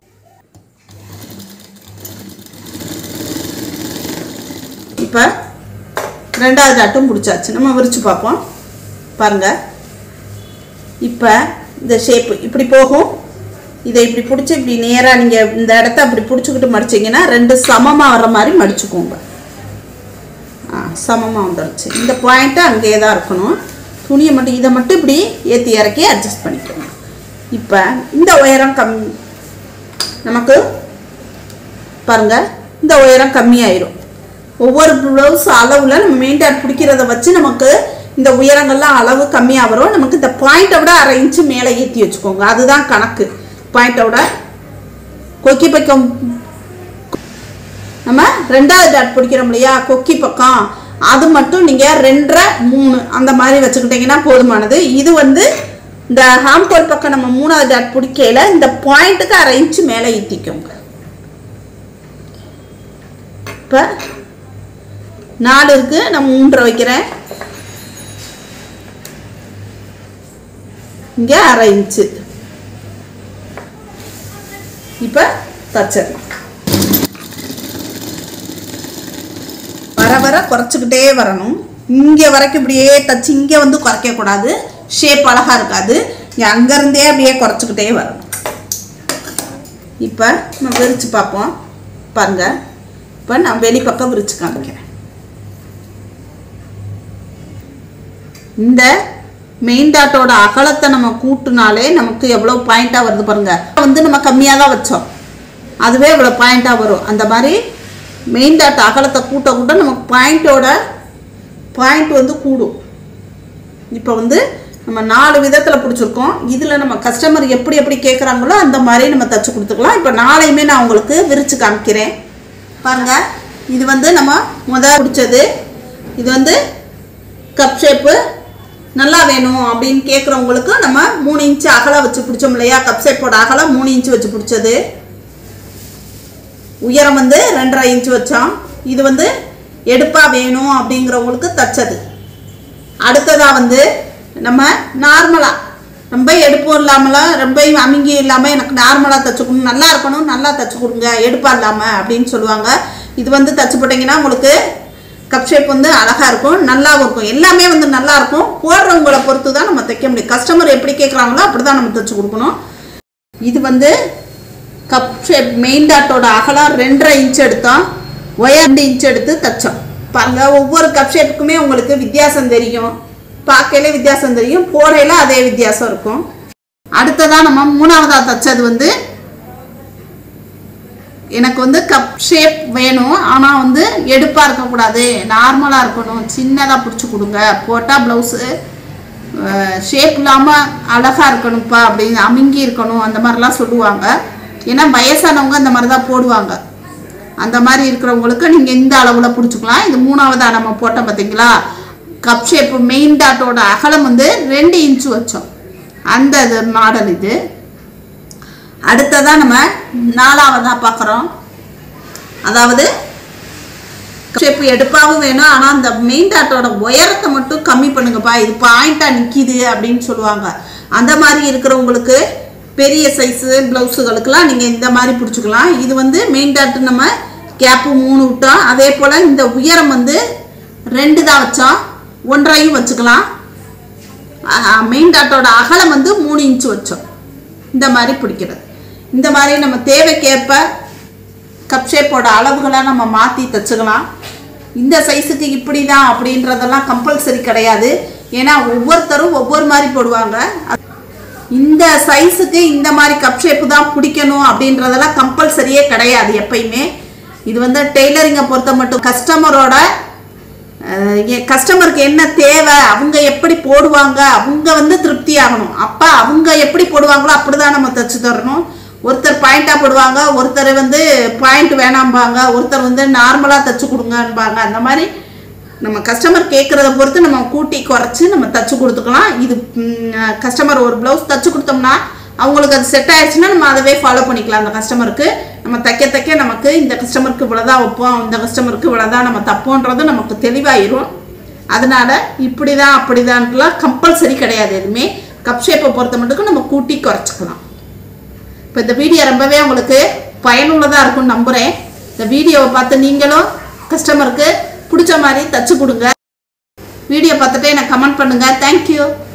இப்போ ரெண்டாவது டாட்டும் பிடிச்சாச்சு நம்ம விரிச்சு பார்ப்போம் பாருங்க இப்போ இந்த ஷேப்பு இப்படி போகும் இதை இப்படி பிடிச்சி இப்படி நேராக நீங்கள் இந்த இடத்த அப்படி பிடிச்சிக்கிட்டு மடிச்சிங்கன்னா ரெண்டு சமமாக வர மாதிரி மடிச்சுக்கோங்க ஆ சமமாக வந்துருச்சு இந்த பாயிண்ட்டு அங்கேயே தான் இருக்கணும் துணியை மட்டும் இதை மட்டும் இப்படி ஏற்றி இறக்கி அட்ஜஸ்ட் பண்ணிக்கோங்க இப்போ இந்த உயரம் கம் நமக்கு பாருங்க இந்த உயரம் கம்மியாயிரும் ஒவ்வொரு ப்ளவுஸ் அளவில் நம்ம மெயின்டைன் பிடிக்கிறத வச்சு நமக்கு இந்த உயரங்கள்லாம் அளவு கம்மியாக வரும் நமக்கு இந்த பாயிண்ட்டை விட அரை இன்ச்சு மேலே ஏற்றி வச்சுக்கோங்க அதுதான் கணக்கு பாயிண்ட்டை விட கொக்கி பக்கம் நம்ம ரெண்டாவது டாட் பிடிக்கிறோம் இல்லையா கொக்கி பக்கம் அது மட்டும் நீங்கள் ரெண்டரை மூணு அந்த மாதிரி வச்சுக்கிட்டிங்கன்னா போதுமானது இது வந்து இந்த ஹாம்கோல் பக்கம் நம்ம மூணாவது டாட் பிடிக்கையில இந்த பாயிண்ட்டுக்கு அரை இன்ச்சு மேலே ஏற்றிக்கோங்க இப்போ நாலு இருக்கு நான் மூன்றரை வைக்கிறேன் இங்கே அரை இன்ச்சு இப்போ தச்சிடலாம் வர வர குறைச்சிக்கிட்டே வரணும் இங்கே வரைக்கும் இப்படியே தச்சு இங்கே வந்து குறைக்கக்கூடாது ஷேப் அழகாக இருக்காது இங்கே அங்கேருந்தே அப்படியே குறைச்சிக்கிட்டே வரணும் இப்போ நம்ம விரித்து பார்ப்போம் பாருங்க இப்போ நான் வெளிப்பக்கம் விரித்து காமிக்கிறேன் இந்த மெயின் டாட்டோட அகலத்தை நம்ம கூட்டினாலே நமக்கு எவ்வளோ பாயிண்டாக வருது பாருங்க வந்து நம்ம கம்மியாக தான் வச்சோம் அதுவே இவ்வளோ பாயிண்டாக வரும் அந்த மாதிரி மெயின் டாட் அகலத்தை கூட்ட கூட்ட நமக்கு பாயிண்டோட பாயிண்ட் வந்து கூடும் இப்போ வந்து நம்ம நாலு விதத்தில் பிடிச்சிருக்கோம் இதில் நம்ம கஸ்டமர் எப்படி எப்படி கேட்குறாங்களோ அந்த மாதிரி நம்ம தச்சு கொடுத்துக்கலாம் இப்போ நாளையுமே நான் உங்களுக்கு விரித்து காமிக்கிறேன் பாருங்க இது வந்து நம்ம முத பிடிச்சது இது வந்து கப் ஷேப்பு நல்லா வேணும் அப்படின்னு கேட்குறவங்களுக்கு நம்ம மூணு இன்ச்சு அகலம் வச்சு பிடிச்சோம் இல்லையா கப் ஷேப்போட அகலம் மூணு இன்ச்சு வச்சு பிடிச்சது உயரம் வந்து ரெண்டரை இன்ச்சு வச்சோம் இது வந்து எடுப்பா வேணும் அப்படிங்கிறவங்களுக்கு தச்சது அடுத்ததா வந்து நம்ம நார்மலாக ரொம்ப எடுப்பும் இல்லாமலாம் ரொம்ப அமுங்கி இல்லாமல் எனக்கு நார்மலாக தச்சு கொடுங்க நல்லா இருக்கணும் நல்லா தச்சு கொடுங்க எடுப்பா இல்லாமல் அப்படின்னு சொல்லுவாங்க இது வந்து தச்சு போட்டிங்கன்னா உங்களுக்கு கப் ஷேப் வந்து அழகாக இருக்கும் நல்லாவும் இருக்கும் எல்லாமே வந்து நல்லா இருக்கும் போடுறவங்கள பொறுத்து தான் நம்ம தைக்க முடியும் கஸ்டமர் எப்படி கேட்குறாங்களோ அப்படி தான் நம்ம தச்சு கொடுக்கணும் இது வந்து கப் ஷேப் மெயின் டாட்டோட அகலம் ரெண்டரை இன்ச் எடுத்தோம் ஒயர் ரெண்டு இன்ச் எடுத்து தைச்சோம் பாருங்க ஒவ்வொரு கப் ஷேப்புக்குமே உங்களுக்கு வித்தியாசம் தெரியும் பார்க்கையில வித்தியாசம் தெரியும் போடையில அதே வித்தியாசம் இருக்கும் அடுத்ததா நம்ம மூணாவதா தைச்சது வந்து எனக்கு வந்து கப் ஷேப் வேணும் ஆனால் வந்து எடுப்பாக இருக்கக்கூடாது நார்மலாக இருக்கணும் சின்னதாக பிடிச்சி கொடுங்க போட்டால் ப்ளவுஸு ஷேப் இல்லாமல் அழகாக இருக்கணும்ப்பா அப்படின்னு அமுங்கி இருக்கணும் அந்த மாதிரிலாம் சொல்லுவாங்க ஏன்னா வயசானவங்க அந்த மாதிரி தான் போடுவாங்க அந்த மாதிரி இருக்கிறவங்களுக்கு நீங்கள் இந்த அளவில் பிடிச்சிக்கலாம் இது மூணாவதாக நம்ம போட்டோம் பார்த்தீங்களா கப் ஷேப் மெயின் டாட்டோட அகலம் வந்து ரெண்டு இன்ச்சு வச்சோம் அந்த இது மாடல் இது அடுத்ததாக நம்ம நாலாவதாக பார்க்குறோம் அதாவது ஷேப் எடுப்பாகவும் வேணும் ஆனால் அந்த மெயின் டாட்டோட உயரத்தை மட்டும் கம்மி பண்ணுங்கப்பா இது பாயிண்டாக நிற்கிது அப்படின்னு சொல்லுவாங்க அந்த மாதிரி இருக்கிறவங்களுக்கு பெரிய சைஸு ப்ளவுஸுகளுக்கெல்லாம் நீங்கள் இந்த மாதிரி பிடிச்சிக்கலாம் இது வந்து மெயின் டாட்டு நம்ம கேப்பு மூணு விட்டோம் அதே போல் இந்த உயரம் வந்து ரெண்டு தான் வச்சோம் ஒன்றரையும் வச்சுக்கலாம் மெயின் டாட்டோட அகலம் வந்து மூணு இன்ச்சு வச்சோம் இந்த மாதிரி பிடிக்கிறது இந்த மாதிரி நம்ம தேவைக்கேற்ப கப் ஷேப்போட அளவுகளை நம்ம மாற்றி தச்சுக்கலாம் இந்த சைஸுக்கு இப்படி தான் அப்படின்றதெல்லாம் கம்பல்சரி கிடையாது ஏன்னா ஒவ்வொருத்தரும் ஒவ்வொரு மாதிரி போடுவாங்க இந்த சைஸுக்கு இந்த மாதிரி கப் ஷேப்பு தான் பிடிக்கணும் அப்படின்றதெல்லாம் கம்பல்சரியே கிடையாது எப்பயுமே இது வந்து டெய்லரிங்கை பொறுத்த மட்டும் கஸ்டமரோட கஸ்டமருக்கு என்ன தேவை அவங்க எப்படி போடுவாங்க அவங்க வந்து திருப்தி ஆகணும் அப்போ அவங்க எப்படி போடுவாங்களோ அப்படிதான் நம்ம தச்சு தரணும் ஒருத்தர் பாயிண்டாக போடுவாங்க ஒருத்தர் வந்து பாயிண்ட் வேணாம்பாங்க ஒருத்தர் வந்து நார்மலாக தச்சு கொடுங்கன்பாங்க அந்த மாதிரி நம்ம கஸ்டமர் கேட்குறத பொறுத்து நம்ம கூட்டி குறைச்சி நம்ம தச்சு கொடுத்துக்கலாம் இது கஸ்டமர் ஒரு ப்ளவுஸ் தச்சு கொடுத்தோம்னா அவங்களுக்கு அது செட் ஆயிடுச்சுன்னா நம்ம அதவே ஃபாலோ பண்ணிக்கலாம் அந்த கஸ்டமருக்கு நம்ம தைக்க தைக்க நமக்கு இந்த கஸ்டமருக்கு இவ்வளோதான் வைப்போம் இந்த கஸ்டமருக்கு இவ்வளோதான் நம்ம தப்போன்றது நமக்கு தெளிவாயிரும் அதனால இப்படி தான் அப்படிதான்லாம் கம்பல்சரி கிடையாது எதுவுமே கப் ஷேப்பை பொறுத்த மட்டுக்கும் நம்ம கூட்டி குறைச்சிக்கலாம் இப்போ இந்த வீடியோ ரொம்பவே உங்களுக்கு பயனுள்ளதாக இருக்கும்னு நம்புகிறேன் இந்த வீடியோவை பார்த்து நீங்களும் கஸ்டமருக்கு பிடிச்ச மாதிரி தச்சு கொடுங்க வீடியோ பார்த்துட்டு எனக்கு கமெண்ட் பண்ணுங்கள் தேங்க்யூ